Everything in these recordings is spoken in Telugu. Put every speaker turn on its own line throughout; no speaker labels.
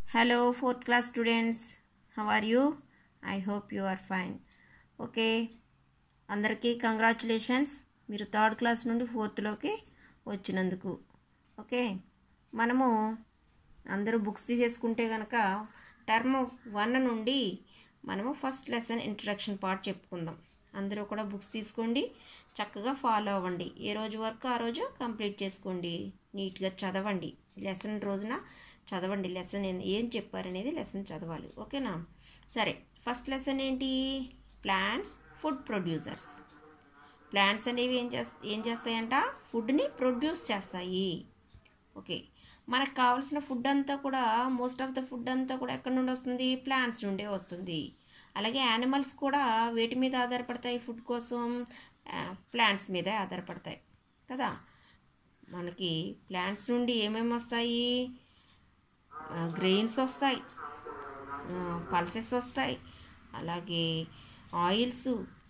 Hello, fourth class students. How are you? I hope you are fine. Okay అందరికీ కంగ్రాచులేషన్స్ మీరు థర్డ్ క్లాస్ నుండి ఫోర్త్లోకి వచ్చినందుకు ఓకే మనము అందరూ బుక్స్ తీసేసుకుంటే కనుక టర్మ్ వన్ నుండి మనము ఫస్ట్ లెసన్ ఇంట్రడక్షన్ పార్ట్ చెప్పుకుందాం అందరూ కూడా బుక్స్ తీసుకోండి చక్కగా ఫాలో అవ్వండి ఏ రోజు వరకు ఆ రోజు కంప్లీట్ చేసుకోండి నీట్గా చదవండి లెసన్ రోజున చదవండి లెసన్ ఏం చెప్పారనేది లెసన్ చదవాలి ఓకేనా సరే ఫస్ట్ లెసన్ ఏంటి ప్లాంట్స్ ఫుడ్ ప్రొడ్యూసర్స్ ప్లాంట్స్ అనేవి ఏం చేస్తా ఏం చేస్తాయంట ఫుడ్ని ప్రొడ్యూస్ చేస్తాయి ఓకే మనకు కావాల్సిన ఫుడ్ అంతా కూడా మోస్ట్ ఆఫ్ ద ఫుడ్ అంతా కూడా ఎక్కడి నుండి వస్తుంది ప్లాంట్స్ నుండే వస్తుంది అలాగే యానిమల్స్ కూడా వేటి మీద ఆధారపడతాయి ఫుడ్ కోసం ప్లాంట్స్ మీదే ఆధారపడతాయి కదా మనకి ప్లాంట్స్ నుండి ఏమేమి వస్తాయి గ్రెయిన్స్ వస్తాయి పల్సెస్ వస్తాయి అలాగే ఆయిల్స్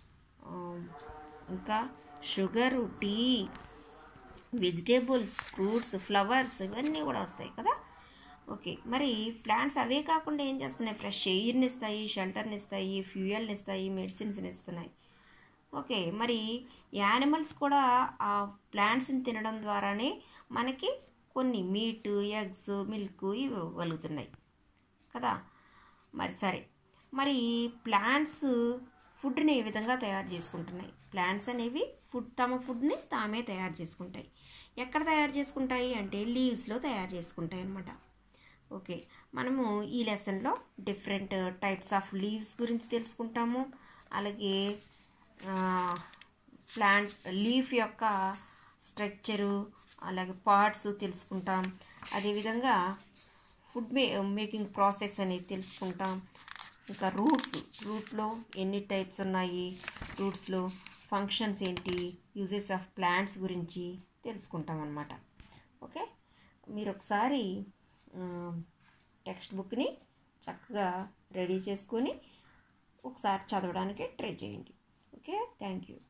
ఇంకా sugar tea vegetables fruits flowers ఇవన్నీ కూడా వస్తాయి కదా ఓకే మరి ప్లాంట్స్ అవే కాకుండా ఏం చేస్తున్నాయి ఫ్రెష్ ఎయిర్ని ఇస్తాయి షెల్టర్ని ఇస్తాయి ఫ్యూయల్ని ఇస్తాయి మెడిసిన్స్ని ఇస్తున్నాయి ఓకే మరి యానిమల్స్ కూడా ఆ ప్లాంట్స్ని తినడం ద్వారానే మనకి కొన్ని మీట్ ఎగ్స్ మిల్క్ ఇవి ఇవ్వగలుగుతున్నాయి కదా మరి సరే మరి ప్లాంట్స్ ఫుడ్ని ఏ విధంగా తయారు చేసుకుంటున్నాయి ప్లాంట్స్ అనేవి ఫుడ్ తమ ఫుడ్ని తామే తయారు చేసుకుంటాయి ఎక్కడ తయారు చేసుకుంటాయి అంటే లీవ్స్లో తయారు చేసుకుంటాయి అన్నమాట ఓకే మనము ఈ లెసన్లో డిఫరెంట్ టైప్స్ ఆఫ్ లీవ్స్ గురించి తెలుసుకుంటాము అలాగే ప్లాంట్ లీఫ్ యొక్క స్ట్రక్చరు అలాగే పార్ట్స్ తెలుసుకుంటాం అదేవిధంగా ఫుడ్ మే మేకింగ్ ప్రాసెస్ అనేది తెలుసుకుంటాం ఇంకా రూట్స్ రూట్లో ఎన్ని టైప్స్ ఉన్నాయి రూట్స్లో ఫంక్షన్స్ ఏంటి యూజెస్ ఆఫ్ ప్లాంట్స్ గురించి తెలుసుకుంటాం అన్నమాట ఓకే మీరు ఒకసారి టెక్స్ట్ బుక్ని చక్కగా రెడీ చేసుకొని ఒకసారి చదవడానికి ట్రై చేయండి ఓకే థ్యాంక్ యూ